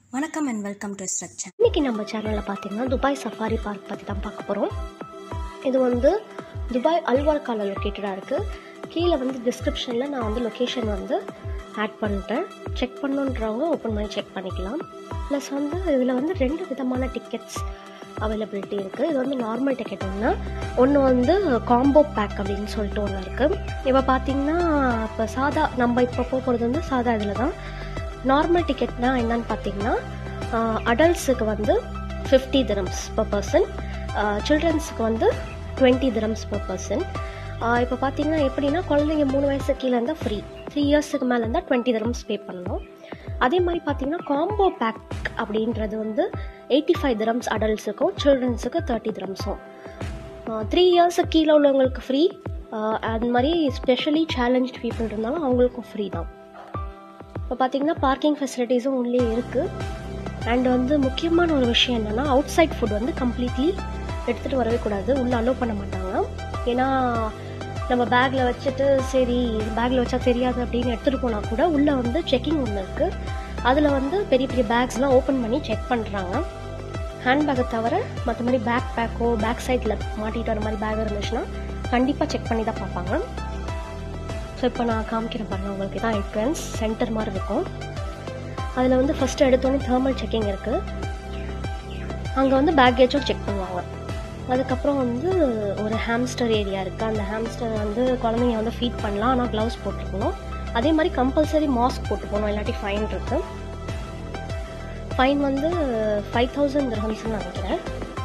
வணக்கம் and welcome to structure இன்றைக்கி நம்ம சேனலில் பார்த்தீங்கன்னா துபாய் சஃபாரி பார்க் பற்றி தான் பார்க்க போகிறோம் இது வந்து துபாய் அல்வார்கால லொக்கேட்டடாக இருக்குது கீழே வந்து டிஸ்கிரிப்ஷனில் நான் வந்து லொக்கேஷன் வந்து ஆட் பண்ணிட்டேன் செக் பண்ணுன்றவங்க ஓப்பன் பண்ணி செக் பண்ணிக்கலாம் ப்ளஸ் வந்து இதில் வந்து ரெண்டு விதமான டிக்கெட்ஸ் அவைலபிலிட்டி இருக்குது இது வந்து நார்மல் டிக்கெட் ஒன்று ஒன்று வந்து காம்போ பேக் அப்படின்னு சொல்லிட்டு ஒன்று இருக்குது இப்போ பார்த்தீங்கன்னா இப்போ சாதா நம்ம இப்போ போக போகிறது வந்து சாதா இதில் தான் நார்மல் டிக்கெட்னா என்னன்னு பார்த்தீங்கன்னா அடல்ட்ஸுக்கு வந்து ஃபிஃப்டி திரம்ஸ் பர் பர்சன் சில்ட்ரன்ஸுக்கு வந்து டுவெண்ட்டி திரம்ஸ் பர் பர்சன் இப்போ பார்த்தீங்கன்னா எப்படின்னா குழந்தைங்க மூணு வயசு கீழே இருந்தால் ஃப்ரீ த்ரீ இயர்ஸுக்கு மேலே இருந்தால் டுவெண்ட்டி திரம்ஸ் பே பண்ணணும் அதே மாதிரி பார்த்தீங்கன்னா காம்போ பேக் அப்படின்றது வந்து எயிட்டி ஃபைவ் திரம்ஸ் அடல்ட்ஸுக்கும் சில்ட்ரன்ஸுக்கு தேர்ட்டி திரம்ஸும் த்ரீ இயர்ஸுக்கு கீழே உள்ளவங்களுக்கு ஃப்ரீ அது மாதிரி ஸ்பெஷலி சேலஞ்ச் பீப்புள் இருந்தாலும் அவங்களுக்கும் ஃப்ரீ தான் இப்போ பார்த்தீங்கன்னா பார்க்கிங் ஃபெசிலிட்டிஸும் உள்ளே இருக்குது அண்ட் வந்து முக்கியமான ஒரு விஷயம் என்னென்னா அவுட் சைட் ஃபுட் வந்து கம்ப்ளீட்லி எடுத்துகிட்டு வரவே கூடாது உள்ளே அலோவ் பண்ண மாட்டாங்க ஏன்னா நம்ம பேக்கில் வச்சுட்டு சரி பேக்கில் வச்சா தெரியாது அப்படின்னு எடுத்துகிட்டு போனால் கூட உள்ளே வந்து செக்கிங் ஒன்று இருக்குது அதில் வந்து பெரிய பெரிய பேக்ஸ்லாம் ஓப்பன் பண்ணி செக் பண்ணுறாங்க ஹேண்ட்பேக்கை தவிர மற்றபடி பேக் பேக்கோ பேக் சைடில் மாட்டிட்டு வர மாதிரி பேக் இருந்துச்சுன்னா கண்டிப்பாக செக் பண்ணி தான் பார்ப்பாங்க ஸோ இப்போ நான் காமிக்கிறேன் பாருங்கள் உங்களுக்கு தான் என்ட்ரன்ஸ் சென்டர் மாதிரி இருக்கும் அதில் வந்து ஃபஸ்ட்டு எடுத்தோடனே தேர்மல் செக்கிங் இருக்குது அங்கே வந்து பேக்கேஜும் செக் பண்ணுவாங்க அதுக்கப்புறம் வந்து ஒரு ஹாம்ஸ்டர் ஏரியா இருக்குது அந்த ஹாம்ஸ்டர் வந்து குழந்தைங்க வந்து ஃபீட் பண்ணலாம் ஆனால் க்ளவுஸ் போட்டுருக்கணும் அதே மாதிரி கம்பல்சரி மாஸ்க் போட்டு போகணும் இல்லாட்டி ஃபைன் இருக்குது ஃபைன் வந்து ஃபைவ் தௌசண்ட் திரஹம்ஸ்னு நினைக்கிறேன்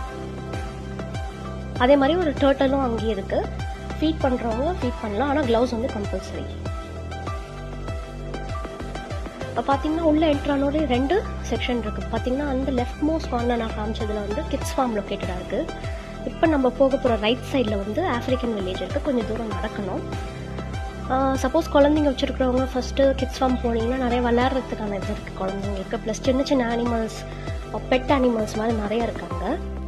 அதே மாதிரி ஒரு டேர்ட்டலும் அங்கேயே இருக்குது ஃபீட் பண்ணுறவங்க ஃபீட் பண்ணலாம் ஆனால் க்ளவுஸ் வந்து கம்பல்சரி இப்போ பார்த்தீங்கன்னா உள்ள என்ட்ரானோட ரெண்டு செக்ஷன் இருக்குது பார்த்தீங்கன்னா அந்த லெஃப்ட் மோஸ்ட் கார்னர் நான் காமிச்சதில் வந்து கிட்ஸ் ஃபார்ம் லொக்கேட்டடாக இருக்குது இப்போ நம்ம போக போகிற ரைட் சைடில் வந்து ஆஃப்ரிக்கன் வில்லேஜ் இருக்குது கொஞ்சம் தூரம் நடக்கணும் சப்போஸ் குழந்தைங்க வச்சுருக்கிறவங்க ஃபஸ்ட்டு கிட்ஸ் ஃபார்ம் போனீங்கன்னா நிறைய விளையாடுறதுக்கான இது இருக்குது குழந்தைங்களுக்கு ப்ளஸ் சின்ன சின்ன அனிமல்ஸ் பெட் அனிமல்ஸ் மாதிரி நிறைய இருக்காங்க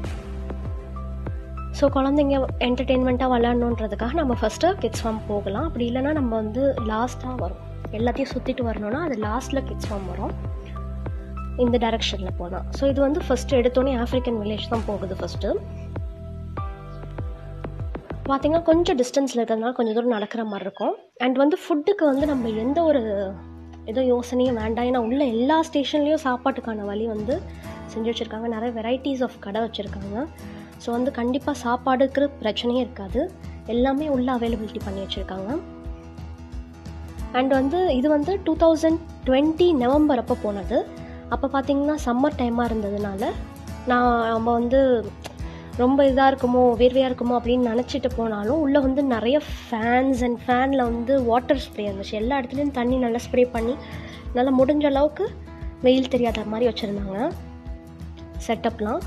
ஸோ குழந்தைங்க என்டர்டெயின்மெண்ட்டாக விளாட்ணுன்றதுக்காக நம்ம ஃபஸ்ட்டு கிட்ஸ் ஃபார்ம் போகலாம் அப்படி இல்லைனா நம்ம வந்து லாஸ்ட்டாக வரும் எல்லாத்தையும் சுற்றிட்டு வரணும்னா அது லாஸ்ட்டில் கிட்ஸ் ஃபார்ம் வரும் இந்த டைரக்ஷனில் போனால் ஸோ இது வந்து ஃபஸ்ட்டு எடுத்தோடனே ஆஃப்ரிக்கன் வில்லேஜ் தான் போகுது ஃபஸ்ட்டு பார்த்தீங்கன்னா கொஞ்சம் டிஸ்டன்ஸில் இருக்கிறதுனால கொஞ்சம் தூரம் நடக்கிற மாதிரி இருக்கும் அண்ட் வந்து ஃபுட்டுக்கு வந்து நம்ம எந்த ஒரு ஏதோ யோசனையும் வேண்டாம் ஏன்னா உள்ள எல்லா ஸ்டேஷன்லேயும் சாப்பாட்டுக்கான வழி வந்து செஞ்சு வச்சுருக்காங்க நிறைய வெரைட்டிஸ் ஆஃப் கடை வச்சுருக்காங்க ஸோ வந்து கண்டிப்பாக சாப்பாடுக்கு பிரச்சனையே இருக்காது எல்லாமே உள்ள அவைலபிலிட்டி பண்ணி வச்சுருக்காங்க அண்ட் வந்து இது வந்து டூ தௌசண்ட் டுவெண்ட்டி நவம்பர் அப்போ போனது அப்போ பார்த்தீங்கன்னா சம்மர் டைமாக இருந்ததுனால நான் நம்ம வந்து ரொம்ப இதாக இருக்குமோ வேர்வையாக இருக்குமோ அப்படின்னு நினச்சிட்டு போனாலும் உள்ளே வந்து நிறைய ஃபேன்ஸ் அண்ட் ஃபேனில் வந்து வாட்டர் ஸ்ப்ரே இருந்துச்சு எல்லா இடத்துலையும் தண்ணி நல்லா ஸ்ப்ரே பண்ணி நல்லா முடிஞ்ச அளவுக்கு வெயில் தெரியாத மாதிரி வச்சுருந்தாங்க செட்டப்லாம்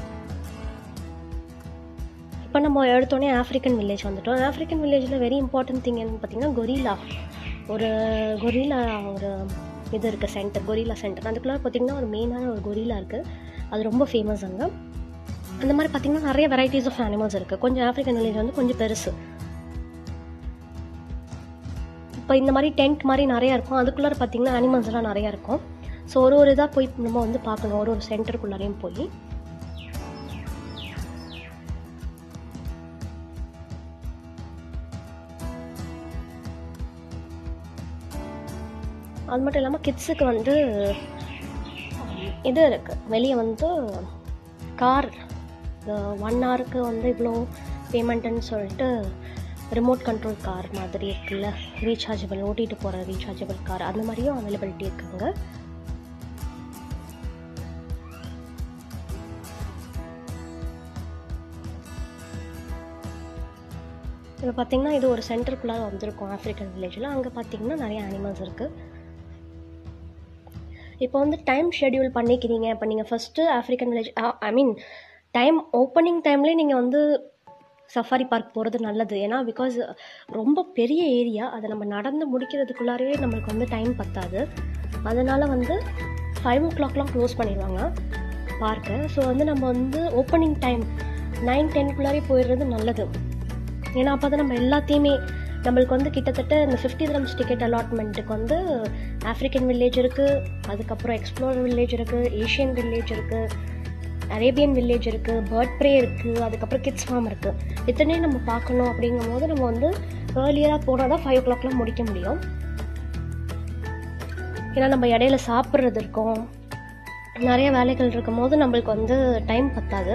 இப்போ நம்ம எடுத்தோடனே ஆஃப்ரிக்கன் வில்லேஜ் வந்துட்டோம் ஆஃப்ரிக்கன் வில்லேஜில் வெரி இம்பார்ட்டன்ட் திங் என்னன்னு பார்த்தீங்கன்னா கொரிலா ஒரு கொரிலா ஒரு இது இருக்குது சென்டர் கொரிலா சென்டர் அதுக்குள்ளே பார்த்தீங்கன்னா ஒரு மெயினான ஒரு கொரிலா இருக்குது அது ரொம்ப ஃபேமஸ் அங்கே அந்த மாதிரி பார்த்தீங்கன்னா நிறைய வெரைட்டிஸ் ஆஃப் அனிமல்ஸ் இருக்குது கொஞ்சம் ஆஃப்ரிக்கன் வில்லேஜ் வந்து கொஞ்சம் பெருசு இப்போ இந்த மாதிரி டென்ட் மாதிரி நிறையா இருக்கும் அதுக்குள்ளார பார்த்தீங்கன்னா அனிமல்ஸ்லாம் நிறையா இருக்கும் ஸோ ஒரு ஒரு இதாக போய் நம்ம வந்து பார்க்கணும் ஒரு ஒரு சென்டருக்குள்ளாரையும் போய் அது மட்டும் இல்லாமல் கிட்ஸுக்கு வந்து இது இருக்குது வெளியே வந்து கார் ஒன் ஹவருக்கு வந்து இவ்வளோ பேமெண்ட்டுன்னு சொல்லிட்டு ரிமோட் கண்ட்ரோல் கார் மாதிரி இருக்குல்ல ரீசார்ஜபிள் ஓட்டிகிட்டு போகிற ரீசார்ஜபிள் கார் அந்த மாதிரியும் அவைலபிலிட்டி இருக்குங்க இப்போ பார்த்தீங்கன்னா இது ஒரு சென்டருக்குள்ளாக வந்திருக்கும் ஆஃப்ரிக்கன் வில்லேஜில் அங்கே பார்த்தீங்கன்னா நிறைய அனிமல்ஸ் இருக்குது இப்போ வந்து டைம் ஷெடியூல் பண்ணிக்கிறீங்க இப்போ நீங்கள் first African village I mean time opening டைம்லேயே நீங்கள் வந்து சஃபாரி பார்க் போகிறது நல்லது ஏன்னா பிகாஸ் ரொம்ப பெரிய ஏரியா அதை நம்ம நடந்து முடிக்கிறதுக்குள்ளாரவே நம்மளுக்கு வந்து டைம் பத்தாது அதனால் வந்து ஃபைவ் ஓ கிளாக்லாம் க்ளோஸ் பண்ணிடுவாங்க பார்க்கை ஸோ வந்து நம்ம வந்து ஓப்பனிங் டைம் நைன் டென்க்குள்ளாரே போயிடுறது நல்லது ஏன்னா அப்போ தான் நம்ம எல்லாத்தையுமே நம்மளுக்கு வந்து கிட்டத்தட்ட இந்த ஃபிஃப்டி கிராம்ஸ் டிக்கெட் அலாட்மெண்ட்டுக்கு வந்து ஆஃப்ரிக்கன் வில்லேஜ் இருக்குது அதுக்கப்புறம் எக்ஸ்ப்ளோரர் வில்லேஜ் இருக்குது ஏஷியன் வில்லேஜ் இருக்குது அரேபியன் வில்லேஜ் இருக்குது பேர்ட் ப்ரே இருக்குது அதுக்கப்புறம் கிட்ஸ் ஃபார்ம் இருக்குது இத்தனையும் நம்ம பார்க்கணும் அப்படிங்கும் போது நம்ம வந்து ஏர்லியராக போனால் தான் ஃபைவ் ஓ கிளாக்லாம் முடிக்க முடியும் ஏன்னா நம்ம இடையில சாப்பிட்றது இருக்கும் நிறைய வேலைகள் இருக்கும் போது நம்மளுக்கு வந்து டைம் பத்தாது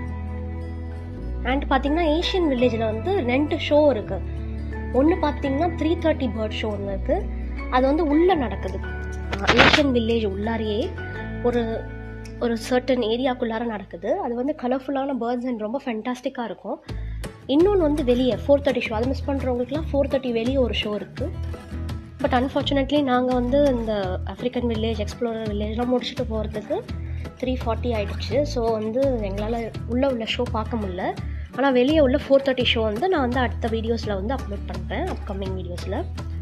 அண்ட் பார்த்தீங்கன்னா ஏஷியன் வில்லேஜில் வந்து ரெண்டு ஷோ இருக்குது ஒன்று பார்த்தீங்கன்னா த்ரீ தேர்ட்டி பேர்ட் ஷோ ஒன்று இருக்குது அது வந்து உள்ளே நடக்குது ஏஷியன் வில்லேஜ் உள்ளாரையே ஒரு ஒரு சர்டன் ஏரியாக்குள்ளார நடக்குது அது வந்து கலர்ஃபுல்லான பேர்ட்ஸ் அண்ட் ரொம்ப ஃபென்டாஸ்டிக்காக இருக்கும் இன்னொன்று வந்து வெளியே ஃபோர் தேர்ட்டி ஷோ அதை மிஸ் பண்ணுறவங்களுக்குலாம் ஃபோர் தேர்ட்டி வெளியே ஒரு ஷோ இருக்குது பட் அன்ஃபார்ச்சுனேட்லி நாங்கள் வந்து இந்த ஆஃப்ரிக்கன் வில்லேஜ் எக்ஸ்ப்ளோரர் வில்லேஜ்லாம் முடிச்சுட்டு போகிறதுக்கு த்ரீ ஃபார்ட்டி ஆகிடுச்சு ஸோ வந்து எங்களால் உள்ளே உள்ள ஷோ பார்க்க முடில ஆனால் வெளியே உள்ள ஃபோர் தேர்ட்டி ஷோ வந்து நான் வந்து அடுத்த வீடியோஸில் வந்து அப்லோட் பண்ணுறேன் அப்கமிங் வீடியோஸில்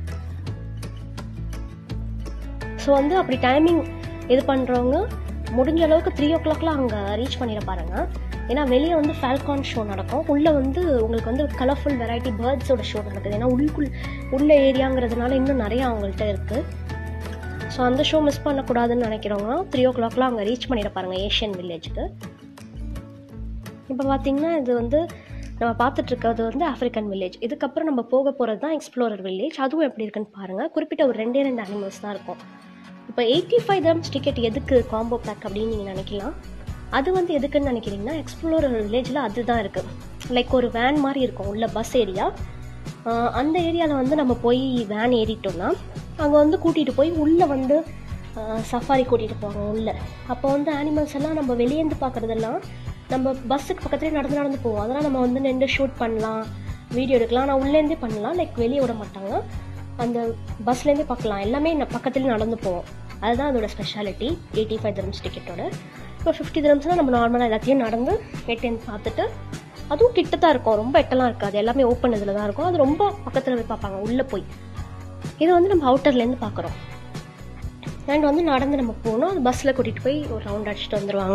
ஸோ வந்து அப்படி டைமிங் இது பண்ணுறவங்க முடிஞ்ச அளவுக்கு த்ரீ ஓ கிளாக்லாம் அங்கே ரீச் பண்ணிட பாருங்க ஏன்னா வெளியே வந்து ஃபால்கான் ஷோ நடக்கும் உள்ளே வந்து உங்களுக்கு வந்து கலர்ஃபுல் வெரைட்டி பேர்ட்ஸோட ஷோ நடக்குது ஏன்னா உள்ளுக்குள் உள்ள ஏரியாங்கிறதுனால இன்னும் நிறையா அவங்கள்ட்ட இருக்குது ஸோ அந்த ஷோ மிஸ் பண்ணக்கூடாதுன்னு நினைக்கிறவங்க த்ரீ ஓ கிளாக்லாம் அங்கே ரீச் பண்ணிட பாருங்கள் ஏஷியன் வில்லேஜுக்கு இப்போ பார்த்தீங்கன்னா இது வந்து நம்ம பார்த்துட்டு இருக்கிறது வந்து ஆஃப்ரிக்கன் வில்லேஜ் இதுக்கப்புறம் நம்ம போக போகிறது தான் எக்ஸ்ப்ளோரர் வில்லேஜ் அதுவும் எப்படி இருக்குன்னு பாருங்கள் குறிப்பிட்ட ஒரு ரெண்டே ரெண்டு அனிமல்ஸ் தான் இருக்கும் இப்போ எயிட்டி ஃபைவ் கிராம்ஸ் டிக்கெட் எதுக்கு காம்போ பேக் அப்படின்னு நீங்கள் நினைக்கலாம் அது வந்து எதுக்குன்னு நினைக்கிறீங்கன்னா எக்ஸ்ப்ளோரர் வில்லேஜில் அதுதான் இருக்குது லைக் ஒரு வேன் மாதிரி இருக்கும் உள்ள பஸ் ஏரியா அந்த ஏரியாவில் வந்து நம்ம போய் வேன் ஏறிட்டோம்னா அங்கே வந்து கூட்டிகிட்டு போய் உள்ளே வந்து சஃபாரி கூட்டிகிட்டு போவாங்க உள்ளே அப்போ வந்து அனிமல்ஸ் எல்லாம் நம்ம வெளியேந்து பார்க்குறதெல்லாம் நம்ம பஸ்ஸுக்கு பக்கத்துலேயே நடந்து நடந்து போவோம் அதெல்லாம் நம்ம வந்து நின்று ஷூட் பண்ணலாம் வீடியோ எடுக்கலாம் ஆனால் உள்ளேருந்தே பண்ணலாம் லைக் வெளியே விட மாட்டாங்க அந்த பஸ்லேருந்தே பார்க்கலாம் எல்லாமே நான் பக்கத்துலேயே நடந்து போவோம் அதுதான் அதோட ஸ்பெஷாலிட்டி எயிட்டி ஃபைவ் திரம்ஸ் டிக்கெட்டோட இப்போ ஃபிஃப்டி திரம்ஸ்னால் நம்ம நார்மலாக எல்லாத்தையும் நடந்து ஏடிஎம் பார்த்துட்டு அதுவும் கிட்ட தான் இருக்கும் ரொம்ப எட்டெல்லாம் இருக்காது எல்லாமே ஓப்பன் இதில் தான் இருக்கும் அது ரொம்ப பக்கத்தில் போய் பார்ப்பாங்க உள்ளே போய் இது வந்து நம்ம அவுட்டர்லேருந்து பார்க்குறோம் அண்ட் வந்து நடந்து நம்ம போகணும் அது பஸ்ஸில் கூட்டிகிட்டு போய் ஒரு ரவுண்ட் அடிச்சுட்டு வந்துடுவாங்க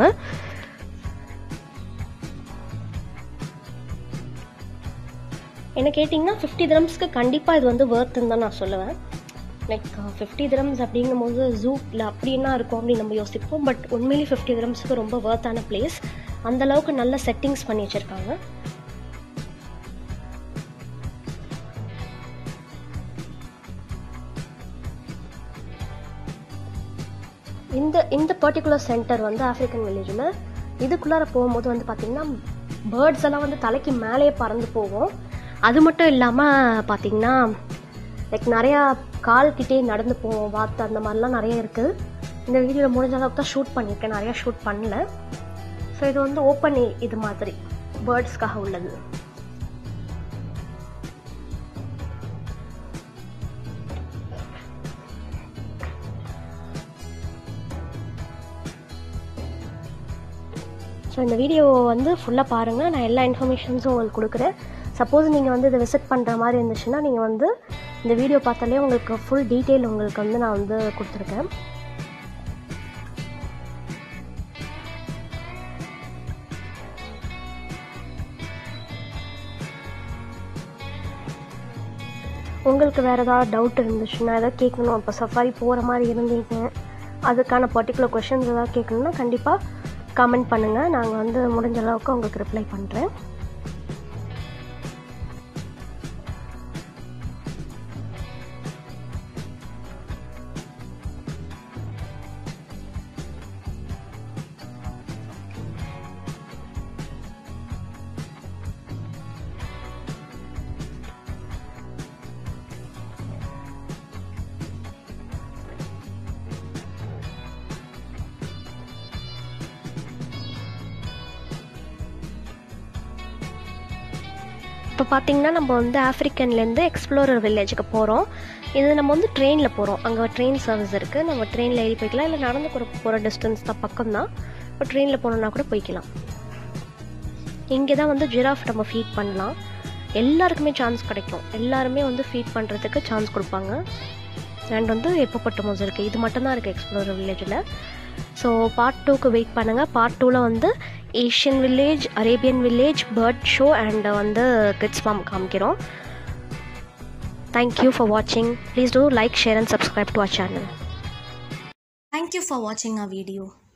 என்ன கேட்டிங்கன்னா ஃபிஃப்டி திரம்ஸ்க்கு கண்டிப்பாக இது வந்து வேர்த்துன்னு தான் நான் சொல்லுவேன் லைக் ஃபிஃப்டி திரம்ஸ் அப்படிங்கும் போது ஜூவில் அப்படின்னா இருக்கும் அப்படின்னு நம்ம யோசிப்போம் பட் உண்மையிலேயே ஃபிஃப்டி திரம்ஸுக்கு ரொம்ப வேர்த்தான பிளேஸ் அந்தளவுக்கு நல்ல செட்டிங்ஸ் பண்ணி வச்சுருக்காங்க இந்த இந்த பர்டிகுலர் சென்டர் வந்து ஆஃப்ரிக்கன் வில்லேஜில் இதுக்குள்ளார போகும்போது வந்து பார்த்திங்கன்னா பேர்ட்ஸ் எல்லாம் வந்து தலைக்கு மேலேயே பறந்து போகும் அது மட்டும் இல்லாமல் பார்த்திங்கன்னா லைக் நிறையா கால் கிட்டே நடந்து போவோம் வாத்து அந்த மாதிரிலாம் நிறைய இருக்குது இந்த வீடியோவில் முடிஞ்ச அளவுக்கு தான் ஷூட் பண்ணியிருக்கேன் நிறையா ஷூட் பண்ணல ஸோ இது வந்து ஓப்பன் இது மாதிரி பேர்ட்ஸ்க்காக உள்ளது ஸோ இந்த வீடியோ வந்து ஃபுல்லாக பாருங்கள் நான் எல்லா இன்ஃபர்மேஷன்ஸும் உங்களுக்கு கொடுக்குறேன் சப்போஸ் நீங்கள் வந்து இதை விசிட் பண்ணுற மாதிரி இருந்துச்சுன்னா நீங்கள் வந்து இந்த வீடியோ பார்த்தாலே உங்களுக்கு ஃபுல் டீட்டெயில் உங்களுக்கு வந்து நான் வந்து கொடுத்துருக்கேன் உங்களுக்கு வேறு ஏதாவது டவுட் இருந்துச்சுன்னா ஏதாவது கேட்கணும் இப்போ சஃபாரி போகிற மாதிரி இருந்தீங்க அதுக்கான பர்டிகுலர் கொஷின்ஸ் ஏதாவது கேட்கணுன்னா கண்டிப்பாக கமெண்ட் பண்ணுங்கள் நாங்கள் வந்து முடிஞ்ச அளவுக்கு உங்களுக்கு ரிப்ளை பண்ணுறேன் இப்போ பார்த்தீங்கன்னா நம்ம வந்து ஆஃப்ரிக்கன்லேருந்து எக்ஸ்ப்ளோரர் வில்லேஜுக்கு போகிறோம் இது நம்ம வந்து ட்ரெயினில் போகிறோம் அங்கே ட்ரெயின் சர்வீஸ் இருக்குது நம்ம ட்ரெயினில் ஏறி போய்க்கலாம் இல்லை நடந்து கூட போகிற டிஸ்டன்ஸ் தான் பக்கம் தான் இப்போ ட்ரெயினில் போனோம்னா கூட போய்க்கலாம் இங்கே தான் வந்து ஜிராஃப் நம்ம ஃபீட் பண்ணலாம் எல்லாருக்குமே சான்ஸ் கிடைக்கும் எல்லாருமே வந்து ஃபீட் பண்ணுறதுக்கு சான்ஸ் கொடுப்பாங்க அண்ட் வந்து எப்போப்பட்டமோஸ் இருக்குது இது மட்டும்தான் இருக்குது எக்ஸ்ப்ளோரர் வில்லேஜில் ஸோ பார்ட் டூக்கு வெயிட் பண்ணுங்கள் பார்ட் டூவில் வந்து Asian village Arabian village bird show and வந்து கிட்ஸ் ஃபார்ம் காமிக்கிறோம் தேங்க்யூ ஃபார் வாட்சிங் please do like share and subscribe to our channel Thank you for watching our video.